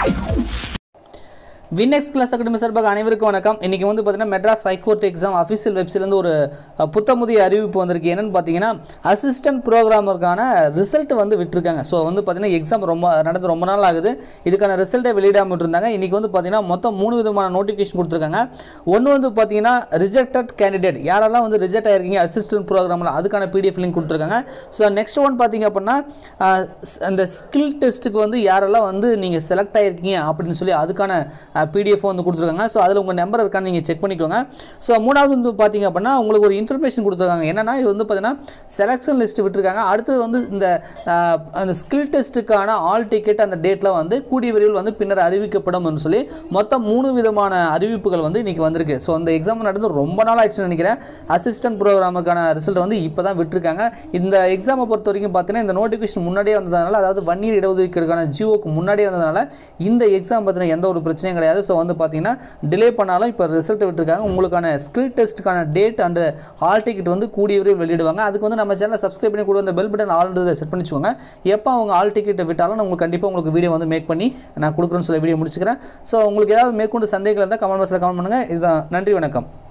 வினெக்ஸ் class academy சார்பாக அனைவருக்கும் வணக்கம் இன்றைக்கி வந்து பார்த்தீங்கன்னா மெட்ராஸ் ஹைகோர்ட் எக்ஸாம் அஃபீஷியல் வெப்சைட்லேருந்து ஒரு அஹ், புத்தமுதிய அறிவிப்பு வந்திருக்கு என்னன்னு பார்த்தீங்கன்னா அசிஸ்டன்ட் ப்ரோக்ராமருக்கான ரிசல்ட் வந்து விட்டுருக்காங்க ஸோ வந்து பார்த்தீங்கன்னா எக்ஸாம் ரொம்ப நடந்து ரொம்ப நாள் ஆகுது இதுக்கான ரிசல்ட்டை வெளியிடாமல் விட்டுருந்தாங்க இன்றைக்கி வந்து பார்த்தீங்கன்னா மொத்தம் மூணு விதமான நோட்டிஃபிகேஷன் கொடுத்துருக்காங்க ஒன்று வந்து பார்த்தீங்கன்னா ரிஜெக்டட் கேண்டிடேட் யாரெல்லாம் வந்து ரிஜெக்ட் ஆயிருக்கீங்க அசிஸ்டன்ட் ப்ரோக்ராமில் அதுக்கான பிடிஎஃப் லிங்க் கொடுத்துருக்காங்க ஸோ நெக்ஸ்ட் ஒன் பார்த்தீங்க அப்படின்னா அஹ், ஸ்- அந்த ஸ்கில் டெஸ்ட்டுக்கு வந்து யாரெல்லாம் வந்து நீங்கள் செலக்ட் ஆயிருக்கீங்க அப்படின்னு சொல்லி அதுக்கான பிடிஎஃப் வந்து கொடுத்துருக்காங்க ஸோ அதில் உங்கள் நம்பர் இருக்கான்னு நீங்கள் செக் பண்ணிக்கோங்க ஸோ மூணாவது வந்து பார்த்தீங்க அப்படின்னா உங்களுக்கு ஒரு இன்ஃபர்மேஷன் கொடுத்துருக்காங்க என்னன்னா இது வந்து பார்த்தீங்கன்னா செலெக்ஷன் லிஸ்ட் விட்டுருக்காங்க அடுத்தது வந்து இந்த அஹ், அந்த ஸ்கில் டெஸ்ட்டுக்கான ஆல் டிக்கெட் அந்த டேட்டில் வந்து கூடிய விரைவில் வந்து பின்னர் அறிவிக்கப்படும் சொல்லி மொத்தம் மூணு விதமான அறிவிப்புகள் வந்து இன்றைக்கி வந்திருக்கு ஸோ அந்த எக்ஸாம் நடந்து ரொம்ப நாள் ஆயிடுச்சுன்னு நினைக்கிறேன் அசிஸ்டன்ட் ப்ரோக்ராமுக்கான ரிசல்ட் வந்து இப்போ தான் விட்டுருக்காங்க இந்த எக்ஸாமை பொறுத்த வரைக்கும் பார்த்தீங்கன்னா இந்த நோட்டிஃபிகேஷன் முன்னாடியே வந்ததுனால அதாவது ஒன் இயர் இடஒதுக்கீடுக்கான ஜியோக்கு முன்னாடியே வந்ததுனால இந்த எக்ஸாம் பற்றின எந்த ஒரு பிரச்சனையும் கிடையாது ஸோ வந்து பார்த்தீங்கன்னா டிலே பண்ணாலும் இப்போ ரிசல்ட் விட்டுருக்காங்க உங்களுக்கான ஸ்கில் டெஸ்ட்டுக்கான டேட் அண்ட் ஹால் டிக்கெட் வந்து கூடிய விரைவில் வெளியிடுவாங்க அதுக்கு வந்து நம்ம சேனலை சப்ஸ்கிரைப் பண்ணி கூட அந்த பெல் பட்டன் ஆல்ன்றதை செட் பண்ணி வச்சுக்கோங்க எப்போ அவங்க ஆல் டிக்கெட்டை விட்டாலும் நான் உங்களுக்கு கண்டிப்பாக உங்களுக்கு வீடியோ வந்து மேக் பண்ணி நான் கொடுக்குறேன்னு சொல்லி வீடியோ முடிச்சுக்கிறேன் ஸோ உங்களுக்கு ஏதாவது மேற்கொண்டு சந்தேகங்கள் இருந்தால் கமெண்ட் பாக்ஸில் கமெண்ட் பண்ணுங்கள் இதுதான் நன்றி வணக்கம்